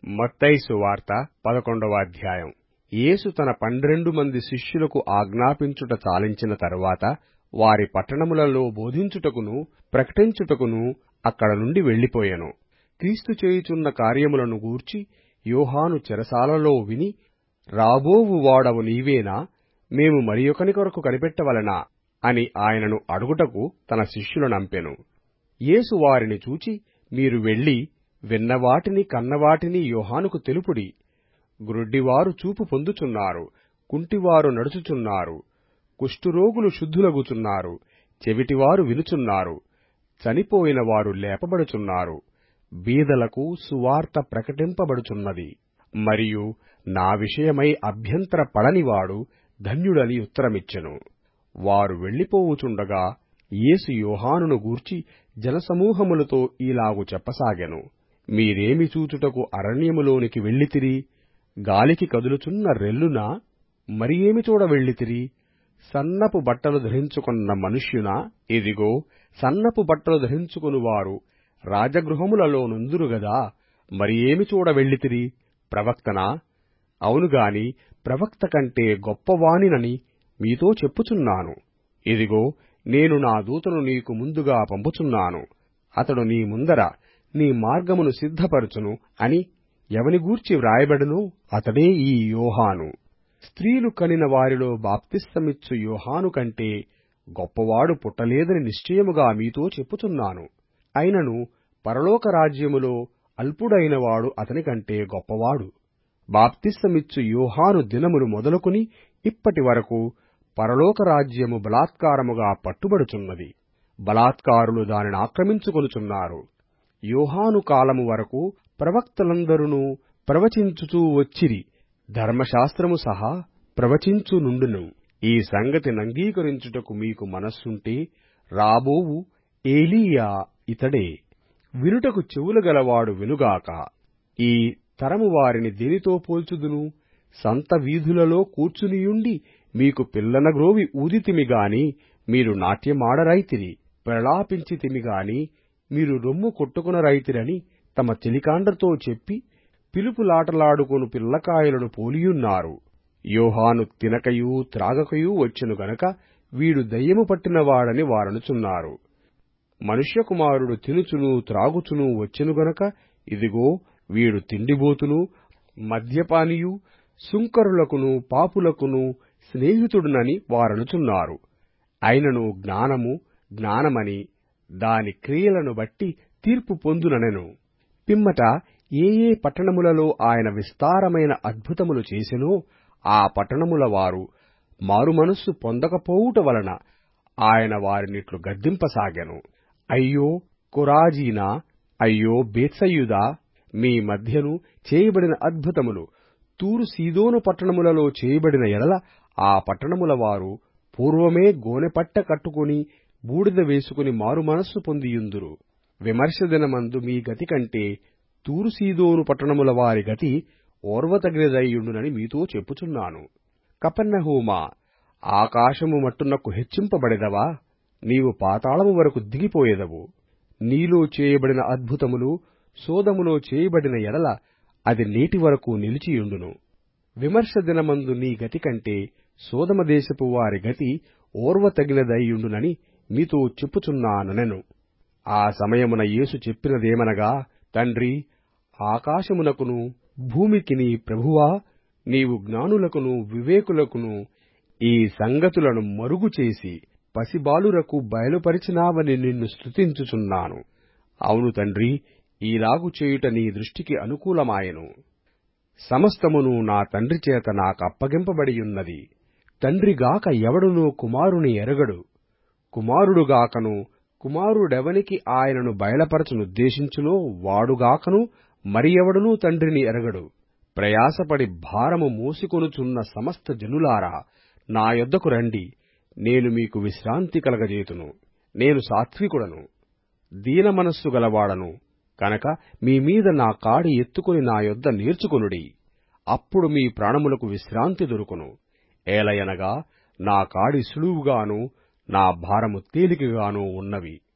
మత్తయి సువార్త పదకొండవ అధ్యాయం యేసు తన పన్నెండు మంది శిష్యులకు ఆజ్ఞాపించుట చాలించిన తరువాత వారి పట్టణములలో బోధించుటకును ప్రకటించుటకును అక్కడ నుండి వెళ్లిపోయెను క్రీస్తు చేయుచున్న కార్యములను గూర్చి యోహాను చెరసాలలో విని రాబోవు వాడవు నీవేనా మేము మరియొకని కొరకు కనిపెట్టవలెనా అని ఆయనను అడుగుటకు తన శిష్యులనంపెను యేసు వారిని చూచి మీరు వెళ్లి విన్నవాటిని కన్నవాటిని యోహానుకు తెలుపుడి గ్రుడ్డివారు చూపు పొందుచున్నారు కుంటివారు నడుచుచున్నారు కుష్ఠురోగులు శుద్ధులగుచున్నారు చెవిటివారు వినుచున్నారు చనిపోయిన వారు లేపబడుచున్నారు బీదలకు సువార్త ప్రకటింపబడుచున్నది మరియు నా విషయమై అభ్యంతర పడనివాడు ధన్యుడని ఉత్తరమిచ్చెను వారు వెళ్లిపోవుచుండగా యేసు యోహానును గూర్చి జనసమూహములతో ఈలాగు చెప్పసాగెను మీరేమి చూచుటకు అరణ్యములోనికి వెళ్ళితిరి గాలికి కదులుచున్న రెల్లునా మరి ఏమి చూడ వెళ్ళితిరి సన్నపు బట్టలు ధరించుకొన్న మనుష్యునా ఇదిగో సన్నపు బట్టలు ధరించుకొనువారు రాజగృహములలో నుందురు గదా మరి ఏమి చూడ వెళ్ళితిరి ప్రవక్తనా అవునుగాని ప్రవక్త కంటే గొప్పవానినని మీతో చెప్పుచున్నాను ఇదిగో నేను నా దూతను నీకు ముందుగా పంపుచున్నాను అతడు నీ ముందర నీ మార్గమును సిద్ధపరచును అని ఎవని గూర్చి వ్రాయబడును అతడే ఈ యోహాను స్త్రీలు కనిన వారిలో బాప్తిస్తమిచ్చు యోహాను కంటే గొప్పవాడు పుట్టలేదని నిశ్చయముగా మీతో చెప్పుచున్నాను అయినను పరలోక రాజ్యములో అల్పుడైనవాడు అతని కంటే గొప్పవాడు బాప్తిస్తమిచ్చు యోహాను దినములు మొదలుకొని ఇప్పటి వరకు పరలోక రాజ్యము బలాత్కారముగా పట్టుబడుచున్నది బలాత్కారులు దానిని ఆక్రమించుకొనుచున్నారు యోహాను కాలము వరకు ప్రవక్తలందరూ ప్రవచించుచూ వచ్చిరి ధర్మశాస్త్రము సహా ప్రవచించునుండును ఈ సంగతినంగీకరించుటకు మీకు మనస్సుంటే రాబోవు ఏలీయా ఇతడే వినుటకు చెవులు గలవాడు వినుగాక ఈ తరము వారిని దేనితో పోల్చుదును సంత వీధులలో కూర్చునియుండి మీకు పిల్లనగ్రోవి ఊదితిమి గాని మీరు నాట్యమాడరైతిరి ప్రలాపించితిమి గాని మీరు రొమ్ము కొట్టుకునరైతిరని తమ చెలికాండ్రతో చెప్పి పిలుపులాటలాడుకొను పిల్లకాయలను పోలియున్నారు యోహాను తినకయూ త్రాగకయూ వచ్చెను గనక వీడు దయ్యము పట్టినవాడని వారనుచున్నారు మనుష్యకుమారుడు తినుచును త్రాగుచును వచ్చెను గనక ఇదిగో వీడు తిండిబోతును మద్యపానియు సుంకరులకును పాపులకును స్నేహితుడునని వారనుచున్నారు అయినను జ్ఞానము జ్ఞానమని దాని క్రియలను బట్టి తీర్పు పొందుననెను పిమ్మట ఏ ఏ పట్టణములలో ఆయన విస్తారమైన అద్భుతములు చేసెనో ఆ పట్టణముల వారు మారుమనస్సు పొందకపోవుట వలన ఆయన వారినిట్లు గద్దింపసాగెను అయ్యో కొరాజీనా అయ్యో బేత్సయుదా మీ మధ్యను చేయబడిన అద్భుతములు తూరు సీదోను పట్టణములలో చేయబడిన ఎడల ఆ పట్టణముల వారు పూర్వమే గోనెపట్ట కట్టుకుని బూడిద వేసుకుని మారుమనస్సు పొందియుందురు విమర్శ దినమందు మీ గతి కంటే తూరు సీదోను పట్టణముల వారి గతి ఓర్వతగినదయ్యుండునని మీతో చెప్పుచున్నాను కపన్నహూమా ఆకాశము మట్టునకు హెచ్చింపబడెదవా నీవు పాతాళము వరకు దిగిపోయేదవు నీలో చేయబడిన అద్భుతములు సోదములో చేయబడిన ఎడల అది నేటి వరకు నిలిచియుండును విమర్శ దినమందు నీ గతి కంటే సోదమ దేశపు వారి గతి ఓర్వతగినదయ్యుండునని మీతో చెప్పుచున్నాననెను ఆ సమయమున యేసు చెప్పినదేమనగా తండ్రి ఆకాశమునకును భూమికిని ప్రభువా నీవు జ్ఞానులకును వివేకులకును ఈ సంగతులను మరుగు చేసి పసిబాలురకు బయలుపరిచినావని నిన్ను స్తుతించుచున్నాను అవును తండ్రి ఈలాగు చేయుట నీ దృష్టికి అనుకూలమాయెను సమస్తమును నా తండ్రి చేత నాకప్పగింపబడియున్నది తండ్రిగాక ఎవడునూ కుమారుని ఎరగడు కుమారుడుగాకను కుమారుడెవనికి ఆయనను బయలుపరచనుద్దేశించునో వాడుగాకను మరి ఎవడునూ తండ్రిని ఎరగడు ప్రయాసపడి భారము మోసికొనుచున్న సమస్త జనులారా నా యొద్దకు రండి నేను మీకు విశ్రాంతి కలగజేతును నేను సాత్వికుడను దీనమనస్సు గలవాడను కనుక మీ మీద నా కాడి ఎత్తుకుని నా యొద్ద నేర్చుకొనుడి అప్పుడు మీ ప్రాణములకు విశ్రాంతి దొరుకును ఏలయనగా నా కాడి సులువుగాను నా భారము తేలికగాను ఉన్నవి